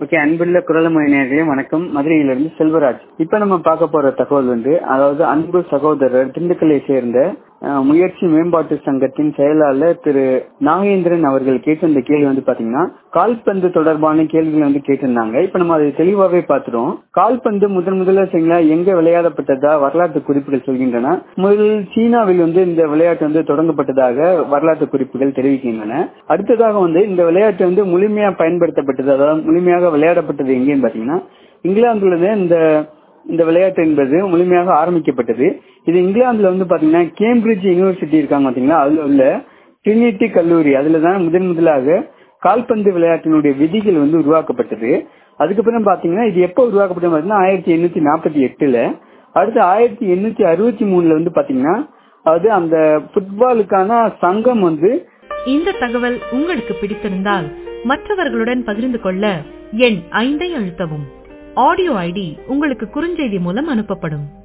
okay அன்புள்ள குரலமொழி நேர்களே வணக்கம் மதுரையிலிருந்து செல்வராஜ் இப்ப நம்ம பார்க்க போற தகவல் வந்து அதாவது அன்பு சகோதரர் திண்டுக்கல்லை சேர்ந்த அஹ், முயற்சி மேம்பாட்டு சங்கத்தின் செயலாளர் திரு நாகேந்திரன் அவர்கள் கேட்டிருந்த கேள்வி வந்து பாத்தீங்கன்னா கால்பந்து தொடர்பான கேள்விகள் வந்து கேட்டிருந்தாங்க இப்ப நம்ம அதை தெளிவாவே பார்த்துட்டோம் கால்பந்து முதன் முதல்ல சரிங்களா எங்க விளையாடப்பட்டதா வரலாற்று குறிப்புகள் சொல்கின்றன முதலில் சீனாவில் வந்து இந்த விளையாட்டு வந்து தொடங்கப்பட்டதாக வரலாற்று குறிப்புகள் தெரிவிக்கின்றன அடுத்ததாக வந்து இந்த விளையாட்டு வந்து முழுமையா பயன்படுத்தப்பட்டது அதாவது முழுமையாக விளையாடப்பட்டது எங்கேன்னு பாத்தீங்கன்னா இங்கிலாந்துல தான் இந்த இந்த விளையாட்டு என்பது முழுமையாக ஆரம்பிக்கப்பட்டது இது இங்கிலாந்துல வந்து பாத்தீங்கன்னா கேம்பிரிட்ஜ் யூனிவர்சிட்டி இருக்காங்க பாத்தீங்களா அதுல உள்ள ட்ரினிட்டி கல்லூரி அதுல தான் முதன் முதலாக கால்பந்து விளையாட்டினுடைய விதிகள் வந்து உருவாக்கப்பட்டது அதுக்கப்புறம் பாத்தீங்கன்னா இது எப்போ உருவாக்கப்பட்டது பாத்தீங்கன்னா ஆயிரத்தி எண்ணூத்தி நாற்பத்தி எட்டுல அடுத்து ஆயிரத்தி எண்ணூத்தி அறுபத்தி மூணுல வந்து பாத்தீங்கன்னா அது அந்த ஃபுட்பாலுக்கான சங்கம் வந்து இந்த தகவல் உங்களுக்கு பிடித்திருந்தால் மற்றவர்களுடன் பகிர்ந்து கொள்ள எண் ஐந்தை அழுத்தவும் ஆடியோ ஐடி உங்களுக்கு குறுஞ்செய்தி மூலம் அனுப்பப்படும்